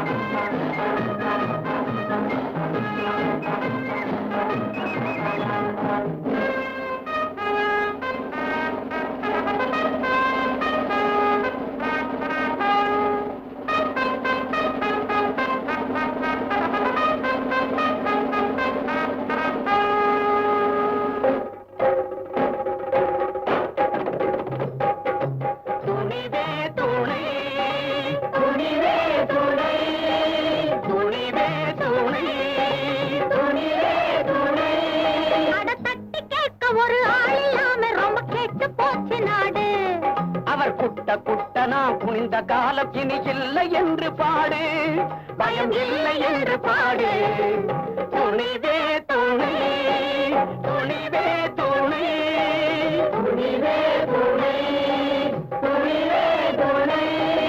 துணிவே துணை துணிவே துணை துணிவே துணை துணிவே துணை அட தட்டி கேட்க ஒரு ஆள் இல்லாம ரொம்ப கெட்டு போச்சு நாடு அவர் குட்ட குட்டனா குனிந்த காலம் இனி இல்லை என்று பாடு பயம் இல்லை என்று பாடு துணிவே துணை துணிவே துணை துணிவே துணை துணிவே துணை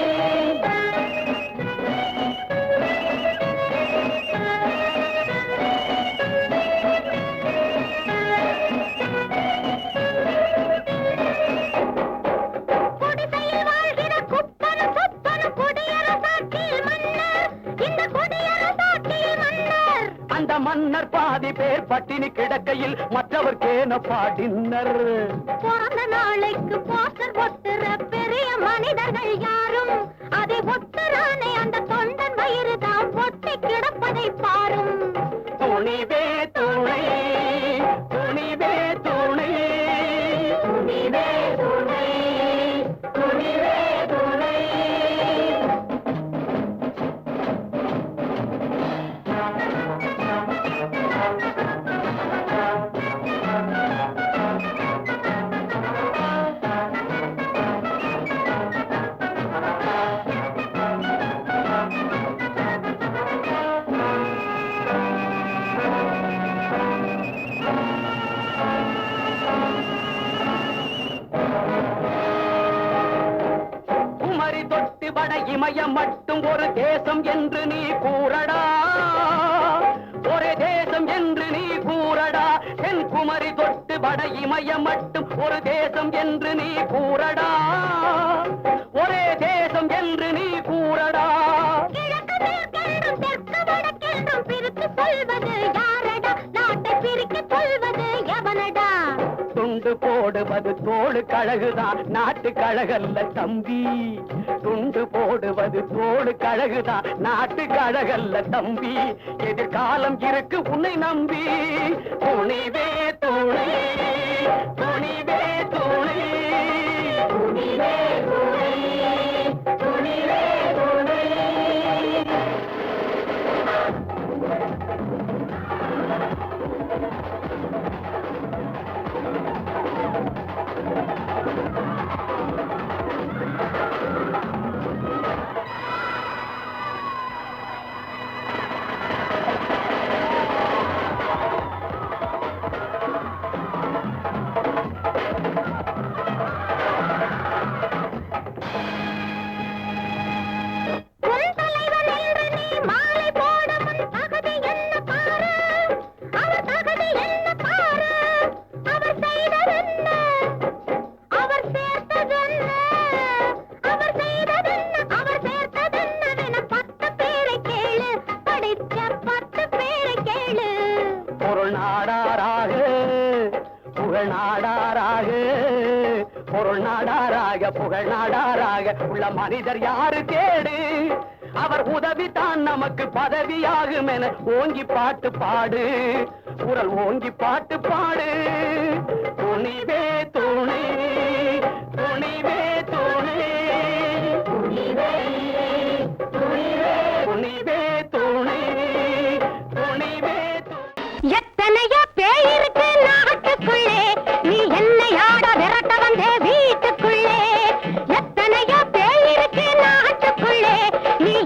குடிசையில் வாழ்கிற குப்பனும் சொப்பனும் குடியரசாட்சியில் மன்னர் இந்த குடியரசாட்சியில் மன்னர் அந்த மன்னர் பாதி பேர் பட்டினி கிடக்கையில் மற்றவர் கேன பாடினர் பிறந்த நாளைக்கு போஸ்டர் ஒட்டுற பெரிய மனிதர்கள் யாரும் அதை ஒட்டுறானே அந்த தொண்டன் வயிறு தான் ஒட்டி கிடப்பதை பாரும் துணிவே துணை துணிவே துணை துணிவே துணை துணிவே துணை குமரி தொட்டு வட இமயம் மட்டும் ஒரு தேசம் என்று நீ கூறடா ஒரே தேசம் என்று நீ கூறடா என் குமரி தொட்டு வட இமயம் மட்டும் ஒரு தேசம் என்று நீ கூறடா ஒரே தேசம் என்று நீ கூறடா கிழக்கு மேற்கென்றும் தெற்கு வடக்கென்றும் பிரித்து சொல்வது யாரடா நாட்டை பிரிக்க சொல்வது எவனடா துண்டு போடுவது தோடு கழகுதான் நாட்டு கழகல்ல தம்பி துண்டு போடுவது தோடு கழகுதான் நாட்டு கழகல்ல தம்பி எதிர்காலம் இருக்கு உன்னை நம்பி துணிவே துணை துணிவே துணை துணிவே துணை துணிவே துணை உன் தலைவன் என்று நீ மாலை போடும் உன் தகுதி என்ன பாரு அவர் தகுதி என்ன பாரு அவர் செய்ததென்ன அவர் சேர்த்ததென்ன அவர் செய்ததென்ன அவர் சேர்த்ததென்னவென பத்து பேரை கேளு படிச்ச பத்து பேரை கேளு பொருள் நாடாராக புகழ் நாடாராக பொருள் நாடாராக புகழ் நாடாராக உள்ள மனிதர் யாரு கேடு அவர் உதவி தான் நமக்கு பதவியாகும் என ஓங்கி பாட்டு பாடு குரல் ஓங்கி பாட்டு பாடு துணிவே துணை துணிவே துணை துணிவே துணிவே துணிவே துணை துணிவே துணை எத்தனை